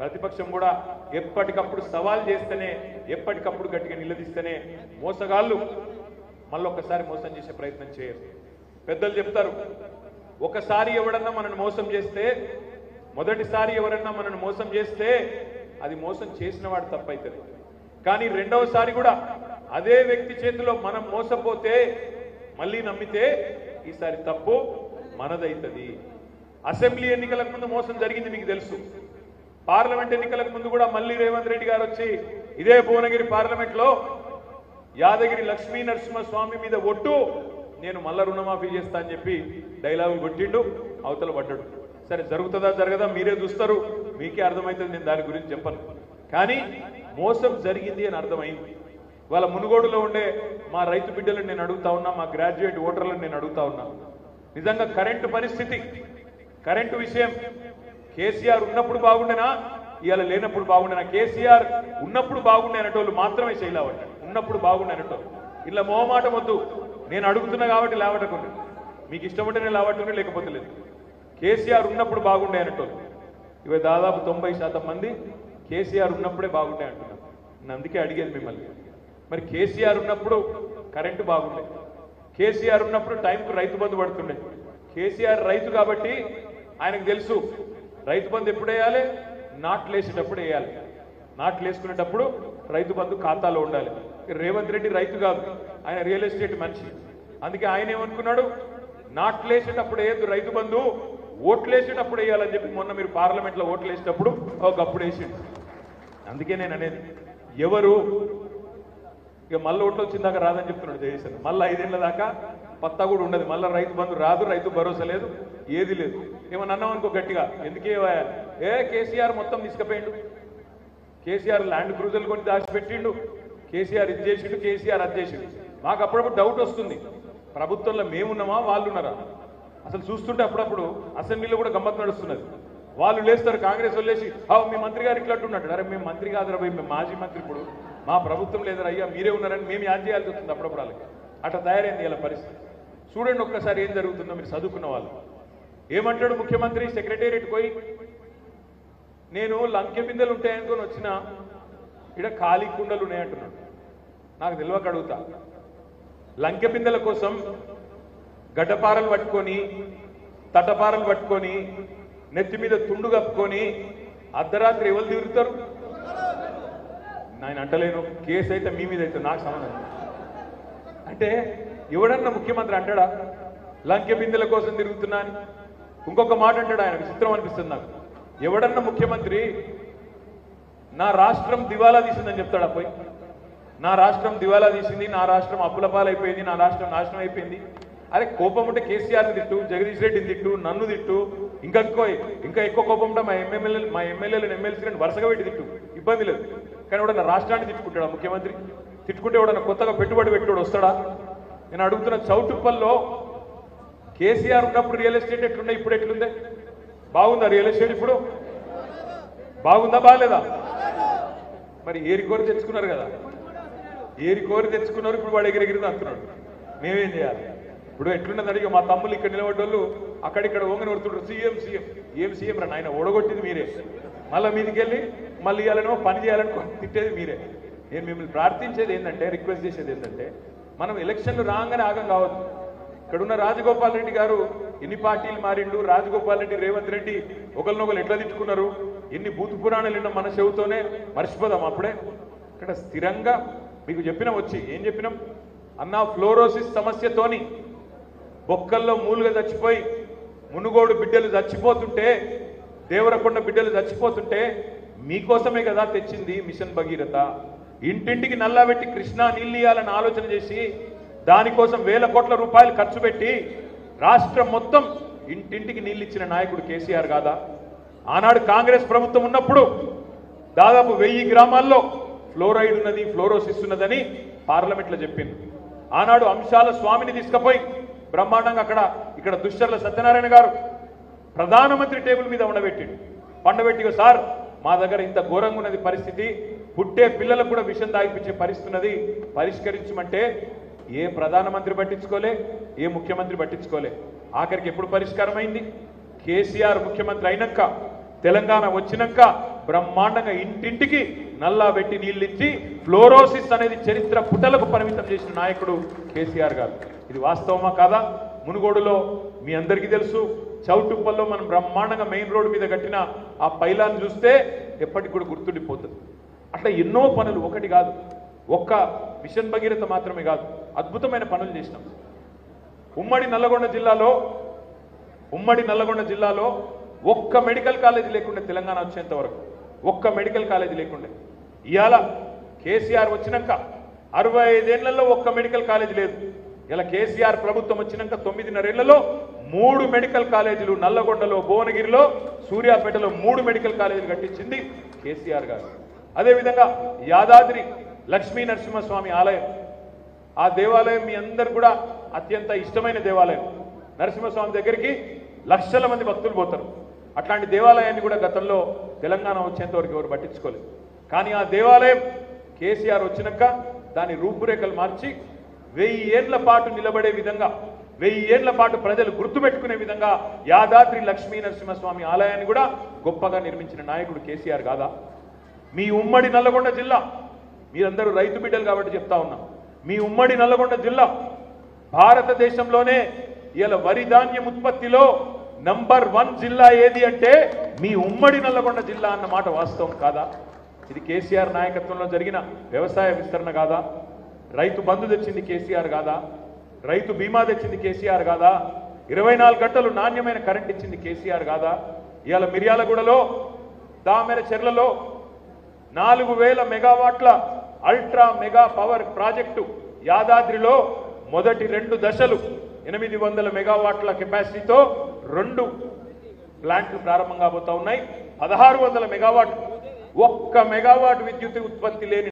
ప్రతిపక్షం కూడా ఎప్పటికప్పుడు సవాల్ చేస్తేనే ఎప్పటికప్పుడు గట్టిగా నిలదీస్తేనే మోసగాళ్ళు మళ్ళొక్కసారి మోసం చేసే ప్రయత్నం చేయరు పెద్దలు చెప్తారు ఒకసారి ఎవడన్నా మనల్ని మోసం చేస్తే మొదటిసారి ఎవరన్నా మనల్ని మోసం చేస్తే అది మోసం చేసిన వాడు తప్పైతుంది కానీ రెండవసారి కూడా అదే వ్యక్తి చేతిలో మనం మోసపోతే మళ్ళీ నమ్మితే ఈసారి తప్పు మనదైతుంది అసెంబ్లీ ఎన్నికలకు ముందు మోసం జరిగింది మీకు తెలుసు పార్లమెంట్ ఎన్నికలకు ముందు కూడా మళ్ళీ రేవంత్ రెడ్డి గారు వచ్చి ఇదే భువనగిరి పార్లమెంట్ లో యాదగిరి లక్ష్మీ నరసింహస్వామి మీద ఒట్టు నేను మళ్ళా రుణమాఫీ చేస్తా అని చెప్పి డైలాగులు కొట్టిండు అవతల పడ్డాడు సరే జరుగుతుందా జరగదా మీరే చూస్తారు మీకే అర్థమవుతుంది నేను దాని గురించి చెప్పను కానీ మోసం జరిగింది అని అర్థమైంది వాళ్ళ మునుగోడులో ఉండే మా రైతు బిడ్డలను నేను అడుగుతా ఉన్నా మా గ్రాడ్యుయేట్ ఓటర్లను నేను అడుగుతా ఉన్నా నిజంగా కరెంటు పరిస్థితి కరెంటు విషయం కేసీఆర్ ఉన్నప్పుడు బాగుండేనా ఇవాళ లేనప్పుడు బాగుండేనా కేసీఆర్ ఉన్నప్పుడు బాగుండే అనేటోళ్ళు మాత్రమే చేయలేవట ఉన్నప్పుడు బాగుండే అనేటోళ్ళు ఇలా మోహమాటం వద్దు నేను అడుగుతున్నా కాబట్టి లేవటకుంది మీకు ఇష్టం ఉంటేనే లేవట్టుండే లేకపోతే లేదు కేసీఆర్ ఉన్నప్పుడు బాగుండే అనేటోళ్ళు ఇవి దాదాపు తొంభై శాతం మంది కేసీఆర్ ఉన్నప్పుడే బాగుండే అంటున్నారు నేను అందుకే అడిగేది మిమ్మల్ని మరి కేసీఆర్ ఉన్నప్పుడు కరెంటు బాగుండే కేసీఆర్ ఉన్నప్పుడు టైంకు రైతు బంధు పడుతుండే కేసీఆర్ రైతు కాబట్టి ఆయనకు తెలుసు రైతు బంధు ఎప్పుడు వేయాలి నాట్లు వేసేటప్పుడు వేయాలి నాట్లు వేసుకునేటప్పుడు రైతు బంధు ఖాతాలో ఉండాలి రేవంత్ రెడ్డి రైతు కాదు ఆయన రియల్ ఎస్టేట్ మనిషి అందుకే ఆయన ఏమనుకున్నాడు నాట్లు వేసేటప్పుడు వేయద్దు రైతు బంధు ఓట్లు వేసేటప్పుడు వేయాలని చెప్పి మొన్న మీరు పార్లమెంట్ లో ఓట్లు వేసేటప్పుడు ఒక అప్పుడు వేసిండు అందుకే నేను అనేది ఎవరు ఇక మళ్ళీ ఓట్లు వచ్చిందాక రాదని చెప్తున్నాడు జగదీశన్ మళ్ళీ ఐదేళ్ల దాకా పత్తా కూడా ఉండదు మళ్ళీ రైతు బంధు రాదు రైతు భరోసా లేదు ఏది లేదు ఏమన్నా అన్నాం అనుకో గట్టిగా ఎందుకే ఏ కేసీఆర్ మొత్తం తీసుకుపోయిండు కేసీఆర్ ల్యాండ్ క్రూజర్లు కొని దాచిపెట్టిండు కేసీఆర్ ఇది చేసిండు కేసీఆర్ అది చేసిండు మాకు అప్పుడప్పుడు డౌట్ వస్తుంది ప్రభుత్వంలో మేమున్నామా వాళ్ళు ఉన్నారా అసలు చూస్తుంటే అప్పుడప్పుడు అసెంబ్లీలో కూడా గమ్మత్ నడుస్తున్నది వాళ్ళు లేస్తారు కాంగ్రెస్ వాళ్ళు లేచి "ఆ, మీ మంత్రి గారు ఇట్లా అంటున్నాడు అరే మేము మంత్రి కాదురా భయ్ మేము మాజీ మంత్రి ఇప్పుడు మా ప్రభుత్వం లేదురా అయ్యా మీరే ఉన్నారని మేము యాద్ చేయాల్సి వస్తుంది అప్పుడప్పుడు వాళ్ళకి అట్లా తయారైంది ఇలా పరిస్థితి చూడండి ఒక్కసారి ఏం జరుగుతుందో మీరు చదువుకున్న వాళ్ళు ఏమంటాడు ముఖ్యమంత్రి సెక్రటేరియట్ పోయి నేను లంకె బిందెలు ఉంటాయనుకొని వచ్చిన ఇక్కడ ఖాళీ కుండలు ఉన్నాయంటున్నాడు నాకు తెలియక అడుగుతా లంకె బిందెల కోసం గడ్డపారలు పట్టుకొని తట్టపారలు పట్టుకొని నెత్తి మీద తుండు కప్పుకొని అర్ధరాత్రి ఎవరు తిరుగుతారు నేను అంటలేను కేసు అయితే మీ మీద అయితే నాకు సంబంధం అంటే ఎవడన్నా ముఖ్యమంత్రి అంటాడా లంకె బిందెల కోసం తిరుగుతున్నా అని ఇంకొక మాట అంటాడు ఆయన విచిత్రం అనిపిస్తుంది నాకు ఎవడన్నా ముఖ్యమంత్రి నా రాష్ట్రం దివాలా తీసిందని చెప్తాడా పోయి నా రాష్ట్రం దివాలా తీసింది నా రాష్ట్రం అప్పుల పాలైపోయింది నా రాష్ట్రం నాశనం అయిపోయింది అరే కోపం ఉంటే కేసీఆర్ని తిట్టు జగదీష్ రెడ్డిని తిట్టు నన్ను తిట్టు ఇంకా ఎక్కువ ఇంకా ఎక్కువ కోపం ఉంటే మా ఎమ్మెల్యే మా ఎమ్మెల్యేలను ఎమ్మెల్సీలను వరుసగా పెట్టి తిట్టు ఇబ్బంది లేదు కానీ ఎవడన్నా రాష్ట్రాన్ని తిట్టుకుంటాడా ముఖ్యమంత్రి తిట్టుకుంటే ఎవడన్నా కొత్తగా పెట్టుబడి పెట్టుడు వస్తాడా నేను అడుగుతున్న చౌటుప్పల్లో కేసీఆర్ ఉన్నప్పుడు రియల్ ఎస్టేట్ ఎట్లుండే ఇప్పుడు ఎట్లుందే బాగుందా రియల్ ఎస్టేట్ ఇప్పుడు బాగుందా బాగాలేదా మరి ఏరి కోరి తెచ్చుకున్నారు కదా ఏరి కోరి తెచ్చుకున్నారు ఇప్పుడు వాడు ఎగిరెగిరిది అంటున్నాడు మేమేం చేయాలి ఇప్పుడు ఎట్లున్నది అడిగి మా తమ్ముళ్ళు ఇక్కడ నిలబడ్డోళ్ళు అక్కడిక్కడ ఓంగని కొడుతుంటారు సీఎం సీఎం ఏం సీఎం రా నాయన ఓడగొట్టింది మీరే మళ్ళీ మీదికి వెళ్ళి మళ్ళీ ఇవ్వాలనో పని చేయాలని కొ- తిట్టేది మీరే నేను మిమ్మల్ని ప్రార్థించేది ఏంటంటే రిక్వెస్ట్ చేసేది ఏంటంటే మనం ఎలక్షన్లు రాగానే ఆగం కావద్దు ఇక్కడున్న రాజగోపాల్ రెడ్డి గారు ఎన్ని పార్టీలు మారిండు రాజగోపాల్ రెడ్డి రేవంత్ రెడ్డి ఒకరినొకరు ఎట్లా తిట్టుకున్నారు ఎన్ని బూతు పురాణాలు విన్న మన చెవుతోనే మర్చిపోదాం అప్పుడే ఇక్కడ స్థిరంగా మీకు చెప్పినాం వచ్చి ఏం చెప్పినాం అన్నా ఫ్లోరోసిస్ సమస్యతోని బొక్కల్లో మూలుగా చచ్చిపోయి మునుగోడు బిడ్డలు చచ్చిపోతుంటే దేవరకొండ బిడ్డలు చచ్చిపోతుంటే మీకోసమే కదా తెచ్చింది మిషన్ భగీరథ ఇంటింటికి నల్లబెట్టి కృష్ణా నీళ్ళు ఇయ్యాలని ఆలోచన చేసి దానికోసం వేల కోట్ల రూపాయలు ఖర్చు పెట్టి రాష్ట్రం మొత్తం ఇంటింటికి నీళ్ళు ఇచ్చిన నాయకుడు కేసీఆర్ కాదా ఆనాడు కాంగ్రెస్ ప్రభుత్వం ఉన్నప్పుడు దాదాపు వెయ్యి గ్రామాల్లో ఫ్లోరైడ్ ఉన్నది ఫ్లోరోసిస్ ఉన్నదని పార్లమెంట్లో చెప్పింది ఆనాడు అంశాల స్వామిని తీసుకుపోయి బ్రహ్మాండంగా అక్కడ ఇక్కడ దుశ్చర్ల సత్యనారాయణ గారు ప్రధానమంత్రి టేబుల్ మీద ఉండబెట్టిండు పండబెట్టి "ఇగో సార్ మా దగ్గర ఇంత ఘోరంగా ఉన్నది పరిస్థితి పుట్టే పిల్లలకు కూడా విషం తాగిపించే పరిస్థితి ఉన్నది పరిష్కరించమంటే ఏ ప్రధానమంత్రి పట్టించుకోలే ఏ ముఖ్యమంత్రి పట్టించుకోలే ఆఖరికి ఎప్పుడు పరిష్కారం అయింది కేసీఆర్ ముఖ్యమంత్రి అయినాక తెలంగాణ వచ్చినాక బ్రహ్మాండంగా ఇంటింటికి నల్లా పెట్టి నీళ్ళిచ్చి ఫ్లోరోసిస్ అనేది చరిత్ర పుటలకు పరిమితం చేసిన నాయకుడు కేసీఆర్ గారు ఇది వాస్తవమా కాదా మునుగోడులో మీ అందరికీ తెలుసు చౌటుప్పల్లో మనం బ్రహ్మాండంగా మెయిన్ రోడ్డు మీద కట్టిన ఆ పైలాన్ని చూస్తే ఎప్పటికి కూడా గుర్తుండిపోతుంది అట్లా ఎన్నో పనులు ఒకటి కాదు ఒక్క మిషన్ భగీరథ మాత్రమే కాదు అద్భుతమైన పనులు చేసినాం ఉమ్మడి నల్లగొండ జిల్లాలో ఉమ్మడి నల్లగొండ జిల్లాలో ఒక్క మెడికల్ కాలేజీ లేకుండే తెలంగాణ వచ్చేంత వరకు ఒక్క మెడికల్ కాలేజీ లేకుండే ఇవాళ కేసీఆర్ వచ్చినాక అరవై ఐదేళ్లలో ఒక్క మెడికల్ కాలేజీ లేదు ఇలా కేసీఆర్ ప్రభుత్వం వచ్చినాక తొమ్మిదిన్నరేళ్లలో మూడు మెడికల్ కాలేజీలు నల్లగొండలో భువనగిరిలో సూర్యాపేటలో మూడు మెడికల్ కాలేజీలు కట్టించింది కేసీఆర్ గారు అదేవిధంగా యాదాద్రి లక్ష్మీ నరసింహస్వామి ఆలయం ఆ దేవాలయం మీ అందరు కూడా అత్యంత ఇష్టమైన దేవాలయం నరసింహస్వామి దగ్గరికి లక్షల మంది భక్తులు పోతారు అట్లాంటి దేవాలయాన్ని కూడా గతంలో తెలంగాణ వచ్చేంత వరకు ఎవరు పట్టించుకోలేదు కానీ ఆ దేవాలయం కేసీఆర్ వచ్చినాక దాని రూపురేఖలు మార్చి వెయ్యి ఏండ్ల పాటు నిలబడే విధంగా వెయ్యి ఏండ్ల పాటు ప్రజలు గుర్తుపెట్టుకునే విధంగా యాదాద్రి లక్ష్మీ నరసింహస్వామి ఆలయాన్ని కూడా గొప్పగా నిర్మించిన నాయకుడు కేసీఆర్ కాదా మీ ఉమ్మడి నల్లగొండ జిల్లా మీరందరూ రైతు బిడ్డలు కాబట్టి చెప్తా ఉన్నాం మీ ఉమ్మడి నల్లగొండ జిల్లా భారతదేశంలోనే ఇలా వరి ధాన్యం ఉత్పత్తిలో నంబర్ వన్ జిల్లా ఏది అంటే మీ ఉమ్మడి నల్లగొండ జిల్లా అన్న మాట వాస్తవం కాదా ఇది కేసీఆర్ నాయకత్వంలో జరిగిన వ్యవసాయ విస్తరణ కాదా రైతు బంధు తెచ్చింది కేసీఆర్ కాదా రైతు బీమా తెచ్చింది కేసీఆర్ కాదా ఇరవై నాలుగు గంటలు నాణ్యమైన కరెంట్ ఇచ్చింది కేసీఆర్ కాదా ఇవాళ మిర్యాలగూడలో దామెర చెర్లలో నాలుగు వేల మెగావాట్ల అల్ట్రా మెగా పవర్ ప్రాజెక్టు యాదాద్రిలో మొదటి రెండు దశలు ఎనిమిది వందల మెగావాట్ల కెపాసిటీతో రెండు ప్లాంట్లు ప్రారంభం కాబోతా ఉన్నాయి పదహారు వందల మెగావాట్ ఒక్క మెగావాట్ విద్యుత్ ఉత్పత్తి లేని